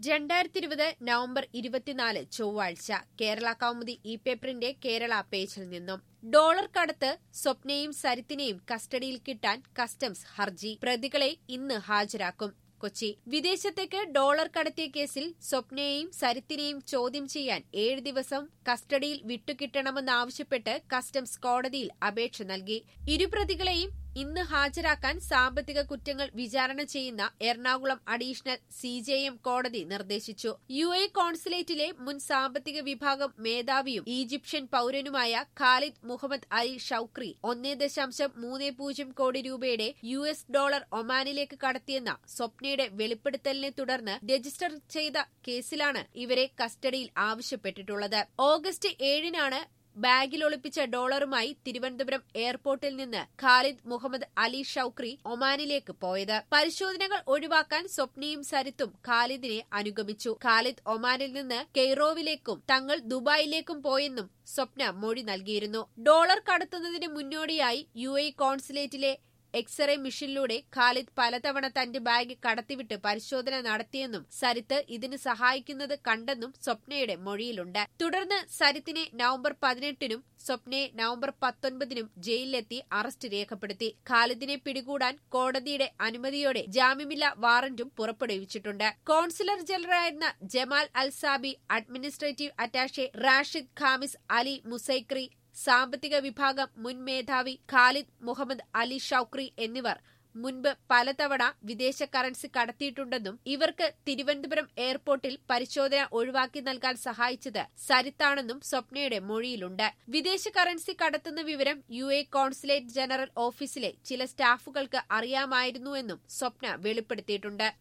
രണ്ടായിരത്തി ഇരുപത് നവംബർ ഇരുപത്തിനാല് ചൊവ്വാഴ്ച കേരള കൗമുദി ഇ പേപ്പറിന്റെ കേരള പേജിൽ നിന്നും ഡോളർ കടത്ത് സ്വപ്നയും സരിത്തിനെയും കസ്റ്റഡിയിൽ കിട്ടാൻ കസ്റ്റംസ് ഹർജി പ്രതികളെ ഇന്ന് ഹാജരാക്കും കൊച്ചി വിദേശത്തേക്ക് ഡോളർ കടത്തിയ കേസിൽ സ്വപ്നയെയും സരിത്തിനെയും ചോദ്യം ചെയ്യാൻ ഏഴ് ദിവസം കസ്റ്റഡിയിൽ വിട്ടുകിട്ടണമെന്നാവശ്യപ്പെട്ട് കസ്റ്റംസ് കോടതിയിൽ അപേക്ഷ നൽകി ഇരു പ്രതികളെയും ഇന്ന് ഹാജരാക്കാൻ സാമ്പത്തിക കുറ്റങ്ങൾ വിചാരണ ചെയ്യുന്ന എറണാകുളം അഡീഷണൽ സിജെഎം കോടതി നിർദ്ദേശിച്ചു യു എ കോൺസുലേറ്റിലെ മുൻ സാമ്പത്തിക വിഭാഗം മേധാവിയും ഈജിപ്ഷ്യൻ പൌരനുമായ ഖാലിദ് മുഹമ്മദ് അലി ഷൌക്രി ഒന്നേ ദശാംശം മൂന്ന് പൂജ്യം കോടി രൂപയുടെ യു എസ് ഡോളർ ഒമാനിലേക്ക് കടത്തിയെന്ന സ്വപ്നയുടെ വെളിപ്പെടുത്തലിനെ തുടർന്ന് രജിസ്റ്റർ ചെയ്ത കേസിലാണ് ഇവരെ കസ്റ്റഡിയിൽ ആവശ്യപ്പെട്ടിട്ടുള്ളത് ഓഗസ്റ്റ് ഏഴിനാണ് ബാഗിൽ ഒളിപ്പിച്ച ഡോളറുമായി തിരുവനന്തപുരം എയർപോർട്ടിൽ നിന്ന് ഖാലിദ് മുഹമ്മദ് അലി ഷൌക്രി ഒമാനിലേക്ക് പോയത് പരിശോധനകൾ ഒഴിവാക്കാൻ സ്വപ്നയും സരിത്തും ഖാലിദിനെ അനുഗമിച്ചു ഖാലിദ് ഒമാനിൽ നിന്ന് കെയ്റോവിലേക്കും തങ്ങൾ ദുബായിലേക്കും പോയെന്നും സ്വപ്ന മൊഴി നൽകിയിരുന്നു ഡോളർ കടത്തുന്നതിന് മുന്നോടിയായി യു എ കോൺസുലേറ്റിലെ എക്സ്റേ മെഷീനിലൂടെ ഖാലിദ് പലതവണ തന്റെ ബാഗ് കടത്തിവിട്ട് പരിശോധന നടത്തിയെന്നും സരിത്ത് ഇതിന് സഹായിക്കുന്നത് കണ്ടെന്നും സ്വപ്നയുടെ മൊഴിയിലുണ്ട് തുടർന്ന് സരിത്തിനെ നവംബർ പതിനെട്ടിനും സ്വപ്നയെ നവംബർ പത്തൊൻപതിനും ജയിലിലെത്തി അറസ്റ്റ് രേഖപ്പെടുത്തി ഖാലിദിനെ പിടികൂടാൻ കോടതിയുടെ അനുമതിയോടെ ജാമ്യമില്ലാ വാറന്റും പുറപ്പെടുവിച്ചിട്ടുണ്ട് കോൺസുലർ ജനറലായിരുന്ന Jamal Alsabi administrative attache Rashid Khamis Ali Musaikri സാമ്പത്തിക വിഭാഗം മുൻ മേധാവി ഖാലിദ് മുഹമ്മദ് അലി ഷൌക്രി എന്നിവർ മുൻപ് പലതവണ വിദേശ കറൻസി കടത്തിയിട്ടുണ്ടെന്നും ഇവർക്ക് തിരുവനന്തപുരം എയർപോർട്ടിൽ പരിശോധന ഒഴിവാക്കി നൽകാൻ സഹായിച്ചത് സരിത്താണെന്നും സ്വപ്നയുടെ മൊഴിയിലുണ്ട് വിദേശ കറൻസി കടത്തുന്ന വിവരം യു എ കോൺസുലേറ്റ് ജനറൽ ഓഫീസിലെ ചില സ്റ്റാഫുകൾക്ക് അറിയാമായിരുന്നുവെന്നും സ്വപ്ന വെളിപ്പെടുത്തിയിട്ടുണ്ട്